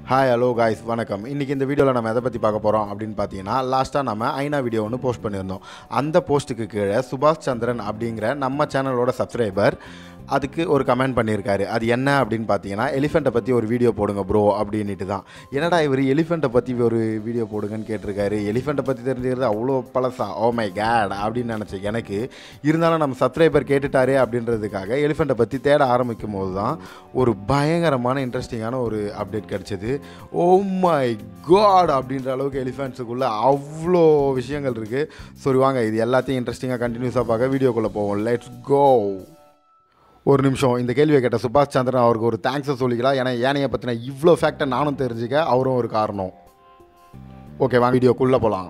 hi hello guys வணக்கம் இன்றைக்கி இந்த வீடியோவில் நம்ம எதை பற்றி பார்க்க போகிறோம் அப்படின்னு பார்த்தீங்கன்னா லாஸ்ட்டாக நம்ம ஐநா வீடியோ ஒன்று போஸ்ட் பண்ணியிருந்தோம் அந்த போஸ்ட்டுக்கு கீழே சுபாஷ் சந்திரன் அப்படிங்கிற நம்ம சேனலோட சப்ஸ்கிரைபர் அதுக்கு ஒரு கமெண்ட் பண்ணியிருக்காரு அது என்ன அப்படின்னு பார்த்தீங்கன்னா எலிஃபெண்ட்டை பற்றி ஒரு வீடியோ போடுங்க ப்ரோ அப்படின்ட்டு தான் என்னடா இவர் எலிஃபெண்ட்டை பற்றி ஒரு வீடியோ போடுங்கன்னு கேட்டிருக்காரு எலிஃபெண்ட்டை பற்றி தெரிஞ்சுக்கிறது அவ்வளோ பழசா ஓ மை கேட் அப்படின்னு நினச்சேன் எனக்கு இருந்தாலும் நம்ம சப்ஸ்கிரைபர் கேட்டுட்டாரே அப்படின்றதுக்காக எலிஃபெண்ட்டை பற்றி தேட ஆரம்பிக்கும் போது தான் ஒரு பயங்கரமான இன்ட்ரெஸ்டிங்கான ஒரு அப்டேட் கிடச்சிது ஓ மை காட் அப்படின்ற அளவுக்கு எலிஃபெண்ட்ஸுக்குள்ளே அவ்வளோ விஷயங்கள் இருக்குது சரி வாங்க இது எல்லாத்தையும் இன்ட்ரெஸ்டிங்காக கண்டினியூஸாக பார்க்க வீடியோக்குள்ளே போவோம் லெட்ஸ் கோ ஒரு நிமிஷம் இந்த கேள்வியை கேட்ட சுபாஷ் சந்திரன் அவருக்கு ஒரு தேங்க்ஸை சொல்லிக்கலாம் ஏன்னா ஏனையை பற்றின இவ்வளோ ஃபேக்டை நானும் தெரிஞ்சுக்க அவரும் ஒரு காரணம் ஓகே வாங்க வீடியோக்குள்ளே போகலாம்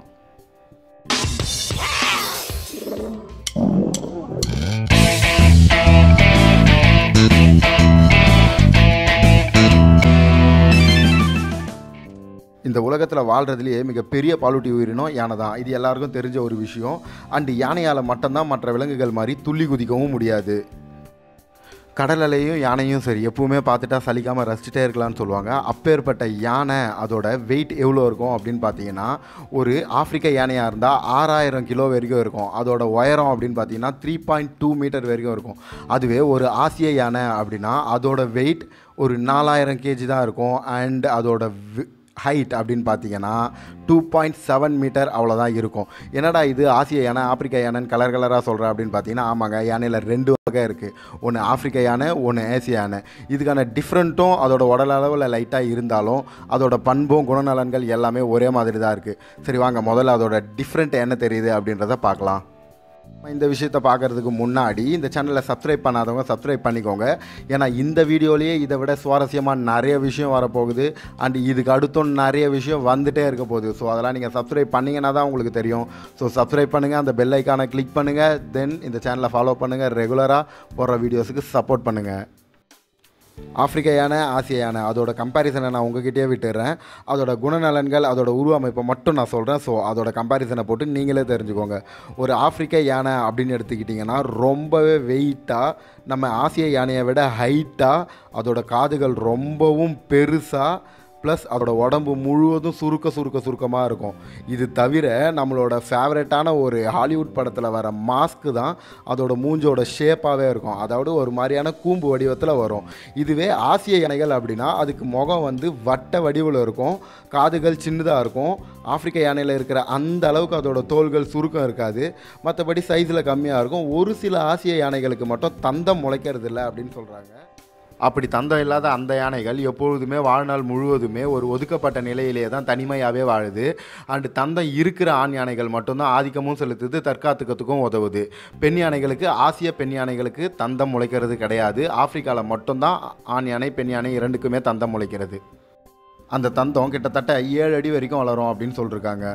இந்த உலகத்தில் வாழ்கிறதுலேயே மிகப்பெரிய பாலூட்டி உயிரினம் யானை தான் இது எல்லாருக்கும் தெரிஞ்ச ஒரு விஷயம் அண்டு யானையால் மட்டும்தான் மற்ற விலங்குகள் மாதிரி துள்ளி குதிக்கவும் முடியாது கடல் அலையும் யானையும் சரி எப்பவுமே பார்த்துட்டா சலிக்காமல் ரசிச்சுட்டே இருக்கலாம்னு சொல்லுவாங்க அப்பேற்பட்ட யானை அதோட வெயிட் எவ்வளோ இருக்கும் அப்படின்னு பார்த்தீங்கன்னா ஒரு ஆப்பிரிக்க யானையாக இருந்தால் ஆறாயிரம் கிலோ வரைக்கும் இருக்கும் அதோட உயரம் அப்படின்னு பார்த்தீங்கன்னா த்ரீ பாயிண்ட் டூ மீட்டர் வரைக்கும் இருக்கும் அதுவே ஒரு ஆசிய யானை அப்படின்னா அதோட வெயிட் ஒரு நாலாயிரம் கேஜி தான் இருக்கும் அண்ட் அதோட ஹைட் அப்படின்னு பார்த்தீங்கன்னா டூ பாயிண்ட் செவன் மீட்டர் அவ்வளோதான் இருக்கும் என்னடா இது ஆசிய யானை ஆப்பிரிக்கா யானைன்னு கலர் கலராக சொல்கிறேன் அப்படின்னு பார்த்தீங்கன்னா ஆமாங்க யானையில் ரெண்டு வகை இருக்குது ஒன்று ஆப்பிரிக்க யானை ஒன்று ஏசிய யானை இதுக்கான டிஃப்ரெண்ட்டும் அதோட உடல் அளவில் லைட்டாக இருந்தாலும் அதோட பண்பும் குணநலன்கள் எல்லாமே ஒரே மாதிரி தான் இருக்குது சரி வாங்க முதல்ல அதோட டிஃப்ரெண்ட் என்ன தெரியுது அப்படின்றத பார்க்கலாம் இந்த விஷயத்தை பார்க்குறதுக்கு முன்னாடி இந்த சேனலை சப்ஸ்கிரைப் பண்ணாதவங்க சப்ஸ்கிரைப் பண்ணிக்கோங்க ஏன்னா இந்த வீடியோலேயே இதை விட சுவாரஸ்யமாக நிறைய விஷயம் வரப்போகுது அண்ட் இதுக்கு அடுத்தும் நிறைய விஷயம் வந்துட்டே இருக்க போகுது ஸோ அதெல்லாம் நீங்கள் சப்ஸ்கிரைப் பண்ணிங்கன்னா தான் உங்களுக்கு தெரியும் ஸோ சப்ஸ்கிரைப் பண்ணுங்கள் அந்த பெல் ஐக்கானை கிளிக் பண்ணுங்கள் தென் இந்த சேனலை ஃபாலோ பண்ணுங்கள் ரெகுலராக போடுற வீடியோஸுக்கு சப்போர்ட் பண்ணுங்கள் ஆப்பிரிக்க யானை ஆசிய யானை அதோட கம்பேரிசனை நான் உங்ககிட்டயே விட்டுடுறேன் அதோட குணநலன்கள் அதோட உருவமைப்பை மட்டும் நான் சொல்கிறேன் ஸோ அதோட கம்பேரிசனை போட்டு நீங்களே தெரிஞ்சுக்கோங்க ஒரு ஆப்பிரிக்க யானை அப்படின்னு எடுத்துக்கிட்டிங்கன்னா ரொம்பவே வெயிட்டாக நம்ம ஆசிய யானையை விட ஹைட்டாக அதோட காதுகள் ரொம்பவும் பெருசாக ப்ளஸ் அதோட உடம்பு முழுவதும் சுருக்க சுருக்க சுருக்கமாக இருக்கும் இது தவிர நம்மளோட ஃபேவரட்டான ஒரு ஹாலிவுட் படத்தில் வர மாஸ்க்கு தான் அதோட மூஞ்சோட ஷேப்பாகவே இருக்கும் அதாவது ஒரு மாதிரியான கூம்பு வடிவத்தில் வரும் இதுவே ஆசிய யானைகள் அப்படின்னா அதுக்கு முகம் வந்து வட்ட வடிவில் இருக்கும் காதுகள் சின்னதாக இருக்கும் ஆப்பிரிக்க யானையில் இருக்கிற அந்த அளவுக்கு அதோட தோள்கள் சுருக்கம் இருக்காது மற்றபடி சைஸில் கம்மியாக இருக்கும் ஒரு சில ஆசிய யானைகளுக்கு மட்டும் தந்தம் முளைக்கிறது இல்லை அப்படின்னு சொல்கிறாங்க அப்படி தந்தம் இல்லாத அந்த யானைகள் எப்பொழுதுமே வாழ்நாள் முழுவதுமே ஒரு ஒதுக்கப்பட்ட நிலையிலே தான் தனிமையாகவே வாழுது அண்டு தந்தம் இருக்கிற ஆண் யானைகள் மட்டும்தான் ஆதிக்கமும் செலுத்துது தற்காத்துக்கிறதுக்கும் உதவுது பெண் யானைகளுக்கு ஆசிய பெண் யானைகளுக்கு தந்தம் முளைக்கிறது கிடையாது ஆப்பிரிக்காவில் மட்டும்தான் ஆண் யானை பெண் யானை இரண்டுக்குமே தந்தம் முளைக்கிறது அந்த தந்தம் கிட்டத்தட்ட ஏழு அடி வரைக்கும் வளரும் அப்படின்னு சொல்லியிருக்காங்க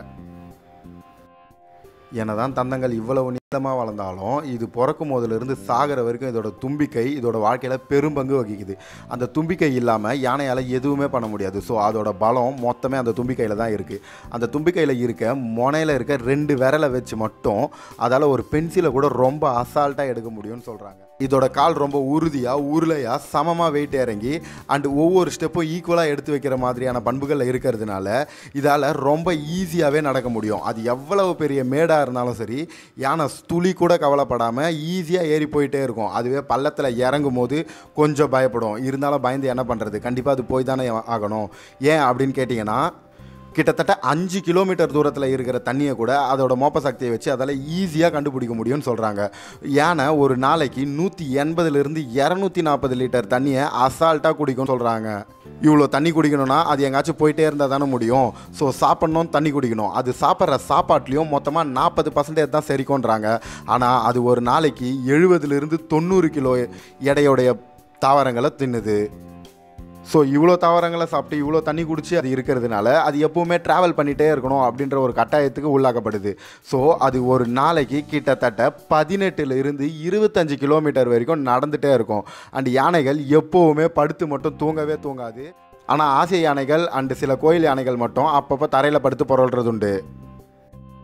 என்னதான் தந்தங்கள் இவ்வளவு நீளமாக வளர்ந்தாலும் இது பிறக்கும் போதிலிருந்து சாகிற வரைக்கும் இதோட தும்பிக்கை இதோட வாழ்க்கையில் பெரும்பங்கு வகிக்குது அந்த தும்பிக்கை இல்லாமல் யானையால் எதுவுமே பண்ண முடியாது ஸோ அதோட பலம் மொத்தமே அந்த தும்பிக்கையில் தான் இருக்குது அந்த தும்பிக்கையில் இருக்க முனையில் இருக்க ரெண்டு விரலை வச்சு மட்டும் அதால் ஒரு பென்சிலை கூட ரொம்ப அசால்ட்டாக எடுக்க முடியும்னு சொல்கிறாங்க இதோட கால் ரொம்ப உறுதியாக உருளையாக சமமாக வெயிட் இறங்கி அண்டு ஒவ்வொரு ஸ்டெப்பும் ஈக்குவலாக எடுத்து வைக்கிற மாதிரியான பண்புகள் இருக்கிறதுனால இதால் ரொம்ப ஈஸியாகவே நடக்க முடியும் அது எவ்வளவு பெரிய மேடாக இருந்தாலும் சரி யானை துளி கூட கவலைப்படாமல் ஈஸியாக ஏறி போயிட்டே இருக்கும் அதுவே பள்ளத்தில் இறங்கும் போது கொஞ்சம் பயப்படும் இருந்தாலும் பயந்து என்ன பண்ணுறது கண்டிப்பாக அது போய் தானே ஆகணும் ஏன் அப்படின்னு கேட்டிங்கன்னா கிட்டத்தட்ட அஞ்சு கிலோமீட்டர் தூரத்தில் இருக்கிற தண்ணியை கூட அதோட மோப்ப சக்தியை வச்சு அதால் ஈஸியாக கண்டுபிடிக்க முடியும்னு சொல்கிறாங்க யானை ஒரு நாளைக்கு நூற்றி எண்பதுலேருந்து இரநூத்தி நாற்பது லிட்டர் தண்ணியை அசால்ட்டாக குடிக்கும்னு சொல்கிறாங்க இவ்வளோ தண்ணி குடிக்கணும்னா அது எங்காச்சும் போயிட்டே இருந்தால் தானே முடியும் ஸோ சாப்பிட்ணும் தண்ணி குடிக்கணும் அது சாப்பிட்ற சாப்பாட்லேயும் மொத்தமாக நாற்பது பர்சன்டேஜ் தான் சரிக்கோன்றாங்க ஆனால் அது ஒரு நாளைக்கு எழுபதுலேருந்து தொண்ணூறு கிலோ எடையுடைய தாவரங்களை தின்னுது ஸோ இவ்வளோ தாவரங்களை சாப்பிட்டு இவ்வளோ தண்ணி குடிச்சு அது இருக்கிறதுனால அது எப்போவுமே ட்ராவல் பண்ணிகிட்டே இருக்கணும் அப்படின்ற ஒரு கட்டாயத்துக்கு உள்ளாக்கப்படுது ஸோ அது ஒரு நாளைக்கு கிட்டத்தட்ட பதினெட்டுல இருந்து இருபத்தஞ்சு கிலோமீட்டர் வரைக்கும் நடந்துகிட்டே இருக்கும் அண்ட் யானைகள் எப்போவுமே படுத்து மட்டும் தூங்கவே தூங்காது ஆனால் ஆசிய யானைகள் அண்டு சில கோயில் யானைகள் மட்டும் அப்பப்போ தரையில் படுத்து புரள்றது உண்டு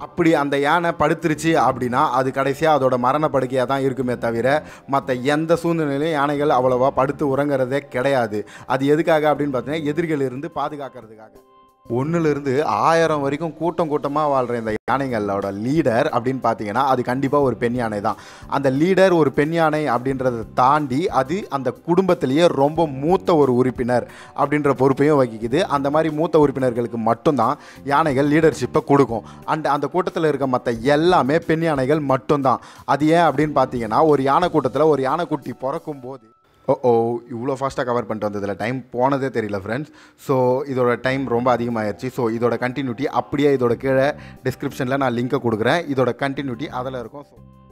அப்படி அந்த யானை படுத்துருச்சு அப்படின்னா அது கடைசியாக அதோட மரண படுக்கையாக தான் இருக்குமே தவிர மற்ற எந்த சூழ்நிலையிலும் யானைகள் அவ்வளோவா படுத்து உறங்குறதே கிடையாது அது எதுக்காக அப்படின்னு பார்த்தீங்கன்னா எதிரிகள் இருந்து பாதுகாக்கிறதுக்காக ஒன்றுலேருந்து ஆயிரம் வரைக்கும் கூட்டம் கூட்டமாக வாழ்கிற இந்த யானைகளோட லீடர் அப்படின்னு பார்த்தீங்கன்னா அது கண்டிப்பாக ஒரு பெண் யானை தான் அந்த லீடர் ஒரு பெண் யானை அப்படின்றத தாண்டி அது அந்த குடும்பத்திலேயே ரொம்ப மூத்த ஒரு உறுப்பினர் அப்படின்ற பொறுப்பையும் வகிக்குது அந்த மாதிரி மூத்த உறுப்பினர்களுக்கு மட்டும்தான் யானைகள் லீடர்ஷிப்பை கொடுக்கும் அண்ட் அந்த கூட்டத்தில் இருக்க மற்ற எல்லாமே பெண் யானைகள் மட்டும்தான் அது ஏன் அப்படின்னு பார்த்தீங்கன்னா ஒரு யானை கூட்டத்தில் ஒரு யானைக்குட்டி பிறக்கும் போது ஓ ஓ இவ்வளோ ஃபாஸ்ட்டாக கவர் பண்ணிட்டு வந்ததில் டைம் போனதே தெரியல ஃப்ரெண்ட்ஸ் ஸோ இதோட டைம் ரொம்ப அதிகமாகிடுச்சு ஸோ இதோட கண்டினியூட்டி அப்படியே இதோட கீழே டிஸ்கிரிப்ஷனில் நான் லிங்கை கொடுக்குறேன் இதோட கண்டினியூட்டி அதில் இருக்கும் ஸோ